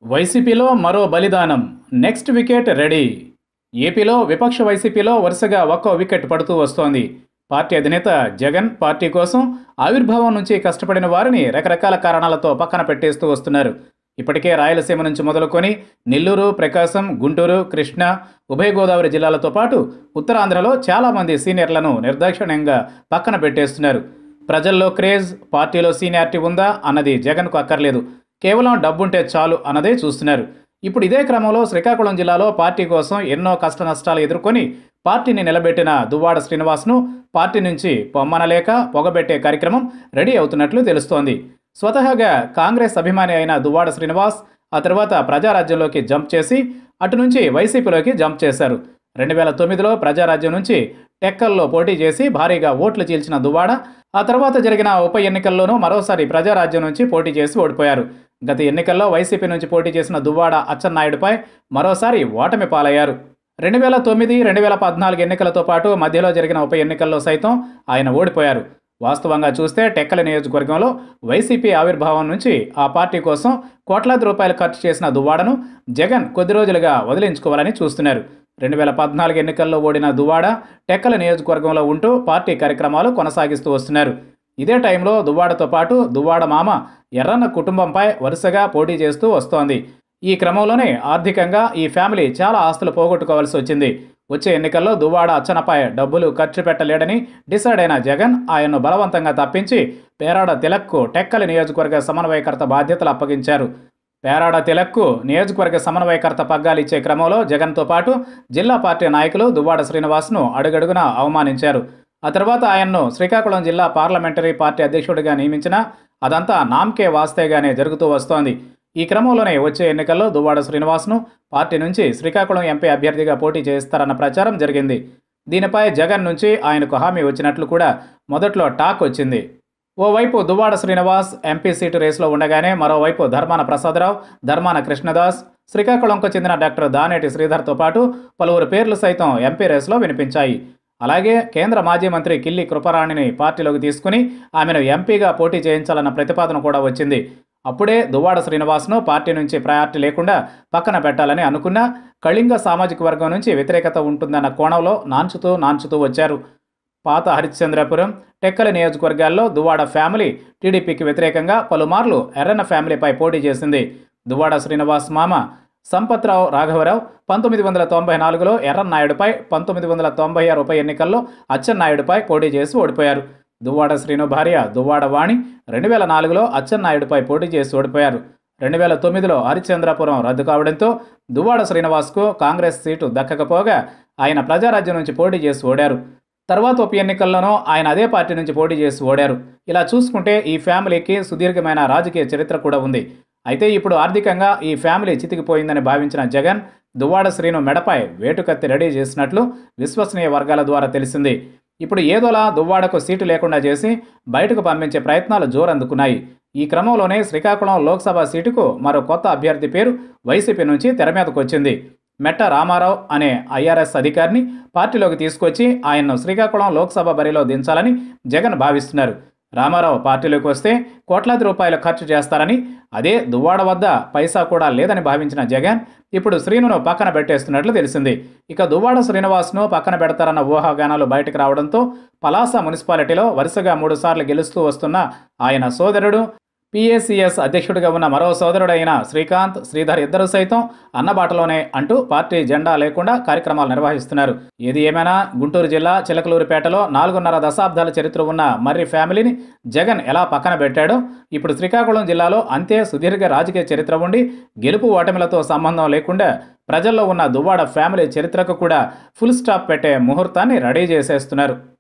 వైసీపీలో మరో బలిదానం నెక్స్ట్ వికెట్ రెడీ ఏపీలో విపక్ష వైసీపీలో వరుసగా ఒక్కో వికెట్ పడుతూ వస్తోంది పార్టీ అధినేత జగన్ పార్టీ కోసం ఆవిర్భావం నుంచి కష్టపడిన వారిని రకరకాల కారణాలతో పక్కన పెట్టేస్తూ వస్తున్నారు ఇప్పటికే రాయలసీమ నుంచి మొదలుకొని నెల్లూరు ప్రకాశం గుంటూరు కృష్ణా ఉభయ గోదావరి జిల్లాలతో పాటు ఉత్తరాంధ్రలో చాలామంది సీనియర్లను నిర్దాక్షిణ్యంగా పక్కన పెట్టేస్తున్నారు ప్రజల్లో క్రేజ్ పార్టీలో సీనియారిటీ ఉందా అన్నది జగన్కు అక్కర్లేదు కేవలం డబ్బుంటే చాలు అన్నదే చూస్తున్నారు ఇప్పుడు ఇదే క్రమంలో శ్రీకాకుళం జిల్లాలో పార్టీ కోసం ఎన్నో కష్ట నష్టాలు ఎదుర్కొని పార్టీని నిలబెట్టిన దువ్వాడ శ్రీనివాస్ను పార్టీ నుంచి పొమ్మనలేక పొగబెట్టే కార్యక్రమం రెడీ అవుతున్నట్లు తెలుస్తోంది స్వతహాగా కాంగ్రెస్ అభిమాని అయిన దువ్వాడ శ్రీనివాస్ ఆ తర్వాత ప్రజారాజ్యంలోకి జంప్ చేసి అటు నుంచి వైసీపీలోకి జంప్ చేశారు రెండు వేల తొమ్మిదిలో ప్రజారాజ్యం నుంచి టెక్కల్లో పోటీ చేసి భారీగా ఓట్లు చీల్చిన దువ్వాడ ఆ తర్వాత జరిగిన ఉప ఎన్నికల్లోనూ మరోసారి ప్రజారాజ్యం నుంచి పోటీ చేసి ఓడిపోయారు గత ఎన్నికల్లో వైసీపీ నుంచి పోటీ చేసిన దువ్వాడ అచ్చెన్నాయుడుపై మరోసారి ఓటమి పాలయ్యారు రెండు వేల తొమ్మిది రెండు వేల పద్నాలుగు ఎన్నికలతో పాటు మధ్యలో జరిగిన ఉప ఎన్నికల్లో సైతం ఆయన ఓడిపోయారు వాస్తవంగా చూస్తే టెక్కల నియోజకవర్గంలో వైసీపీ ఆవిర్భావం నుంచి ఆ పార్టీ కోసం కోట్లాది రూపాయలు ఖర్చు చేసిన దువ్వాడను జగన్ కొద్ది రోజులుగా వదిలించుకోవాలని చూస్తున్నారు రెండు వేల పద్నాలుగు ఎన్నికల్లో ఓడిన దువ్వాడ టెక్కల నియోజకవర్గంలో ఉంటూ పార్టీ కార్యక్రమాలు కొనసాగిస్తూ వస్తున్నారు ఇదే టైంలో దువ్వాడతో పాటు దువ్వాడ మామ ఎర్రన్న కుటుంబంపై వరుసగా పోటీ చేస్తూ వస్తోంది ఈ క్రమంలోనే ఆర్థికంగా ఈ ఫ్యామిలీ చాలా ఆస్తులు పోగొట్టుకోవాల్సి వచ్చింది వచ్చే ఎన్నికల్లో దువ్వాడ అచ్చనపై డబ్బులు ఖర్చు పెట్టలేడని డిసైడ్ అయిన జగన్ ఆయన్ను బలవంతంగా తప్పించి పేరాడ తిలక్కు టెక్కలి నియోజకవర్గ సమన్వయకర్త బాధ్యతలు అప్పగించారు పేరాడ తిలక్కు నియోజకవర్గ సమన్వయకర్త పగ్గాలు ఇచ్చే క్రమంలో జగన్తో పాటు జిల్లా పార్టీ నాయకులు దువ్వాడ శ్రీనివాస్ను అడుగడుగునా అవమానించారు ఆ తర్వాత ఆయన్ను శ్రీకాకుళం జిల్లా పార్లమెంటరీ పార్టీ అధ్యక్షుడిగా నియమించినా అదంతా నామ్కే వాస్తేగానే జరుగుతూ వస్తోంది ఈ క్రమంలోనే వచ్చే ఎన్నికల్లో దువ్వాడ శ్రీనివాస్ను పార్టీ నుంచి శ్రీకాకుళం ఎంపీ అభ్యర్థిగా పోటీ చేస్తారన్న ప్రచారం జరిగింది దీనిపై జగన్ నుంచి ఆయనకు హామీ వచ్చినట్లు కూడా మొదట్లో టాక్ వచ్చింది ఓవైపు దువ్వాడ శ్రీనివాస్ ఎంపీ సీటు రేసులో ఉండగానే మరోవైపు ధర్మాన ప్రసాదరావు ధర్మాన కృష్ణదాస్ శ్రీకాకుళంకు చెందిన డాక్టర్ దానేటి శ్రీధర్తో పాటు పలువురు పేర్లు సైతం ఎంపీ రేసులో వినిపించాయి అలాగే కేంద్ర మాజీ మంత్రి కిల్లి కృపరాణిని పార్టీలోకి తీసుకుని ఆమెను ఎంపీగా పోటీ చేయించాలన్న ప్రతిపాదన కూడా వచ్చింది అప్పుడే దువ్వాడ శ్రీనివాస్ను పార్టీ నుంచి ప్రయారిటీ లేకుండా పక్కన పెట్టాలని అనుకున్నా కళింగ సామాజిక వర్గం నుంచి వ్యతిరేకత ఉంటుందన్న కోణంలో నాంచుతూ నాంచుతూ వచ్చారు పాత హరిశ్చంద్రపురం టెక్కల నియోజకవర్గాల్లో దువ్వాడ ఫ్యామిలీ టీడీపీకి వ్యతిరేకంగా పలుమార్లు ఎర్రన్న ఫ్యామిలీపై పోటీ చేసింది దువ్వాడ శ్రీనివాస్ మామ సంపత్రావు రాఘవరావు పంతొమ్మిది వందల తొంభై నాలుగులో ఎర్రన్నాయుడుపై పంతొమ్మిది వందల తొంభై ఆరు ఉప ఎన్నికల్లో అచ్చెన్నాయుడుపై పోటీ చేసి ఓడిపోయారు దువ్వాడ శ్రీను భార్య దువ్వాడ వాణి రెండు వేల నాలుగులో అచ్చెన్నాయుడుపై పోటీ చేసి ఓడిపోయారు రెండు వేల తొమ్మిదిలో హరిశ్చంద్రపురం రద్దు కావడంతో దువ్వాడ శ్రీనివాస్కు కాంగ్రెస్ సీటు దక్కకపోగా ఆయన ప్రజారాజ్యం నుంచి పోటీ చేసి ఓడారు తర్వాత ఉప ఎన్నికల్లోనూ ఆయన అదే పార్టీ నుంచి పోటీ చేసి ఓడారు ఇలా చూసుకుంటే ఈ ఫ్యామిలీకి సుదీర్ఘమైన రాజకీయ చరిత్ర కూడా ఉంది అయితే ఇప్పుడు ఆర్థికంగా ఈ ఫ్యామిలీ చితికిపోయిందని భావించిన జగన్ దువ్వాడ శ్రీను మెడపై వేటుకత్తి రెడీ చేసినట్లు విశ్వసనీయ వర్గాల ద్వారా తెలిసింది ఇప్పుడు ఏదోలా దువ్వాడకు సీటు లేకుండా చేసి బయటకు పంపించే ప్రయత్నాలు జోరందుకున్నాయి ఈ క్రమంలోనే శ్రీకాకుళం లోక్సభ సీటుకు మరో కొత్త అభ్యర్థి పేరు వైసీపీ నుంచి తెర మీదకు వచ్చింది మెట్ట రామారావు అనే ఐఆర్ఎస్ అధికారిని పార్టీలోకి తీసుకొచ్చి ఆయన్ను శ్రీకాకుళం లోక్సభ బరిలో దించాలని జగన్ భావిస్తున్నారు రామారావు పార్టీలోకి వస్తే కోట్లాది రూపాయలు ఖర్చు చేస్తారని అదే దువ్వాడ వద్ద పైసా కూడా లేదని భావించిన జగన్ ఇప్పుడు శ్రీనును పక్కన పెట్టేస్తున్నట్లు తెలిసింది ఇక దువ్వాడ శ్రీనివాస్ను పక్కన పెడతారన్న ఊహాగానాలు బయటకు రావడంతో పలాస మున్సిపాలిటీలో వరుసగా మూడుసార్లు గెలుస్తూ వస్తున్న ఆయన సోదరుడు పిఏసిఎస్ అధ్యక్షుడిగా ఉన్న మరో సోదరుడైన శ్రీకాంత్ శ్రీధర్ ఇద్దరు సైతం అన్నబాటలోనే అంటూ పార్టీ జెండా లేకుండా కార్యక్రమాలు నిర్వహిస్తున్నారు ఏది ఏమైనా గుంటూరు జిల్లా చిలకలూరిపేటలో నాలుగున్నర దశాబ్దాల చరిత్ర ఉన్న మర్రి ఫ్యామిలీని జగన్ ఎలా పక్కన పెట్టాడో ఇప్పుడు శ్రీకాకుళం జిల్లాలో అంతే సుదీర్ఘ రాజకీయ చరిత్ర ఉండి గెలుపు ఓటమిలతో సంబంధం లేకుండా ప్రజల్లో ఉన్న దువ్వాడ ఫ్యామిలీ చరిత్రకు కూడా ఫుల్ స్టాప్ పెట్టే ముహూర్తాన్ని రెడీ చేసేస్తున్నారు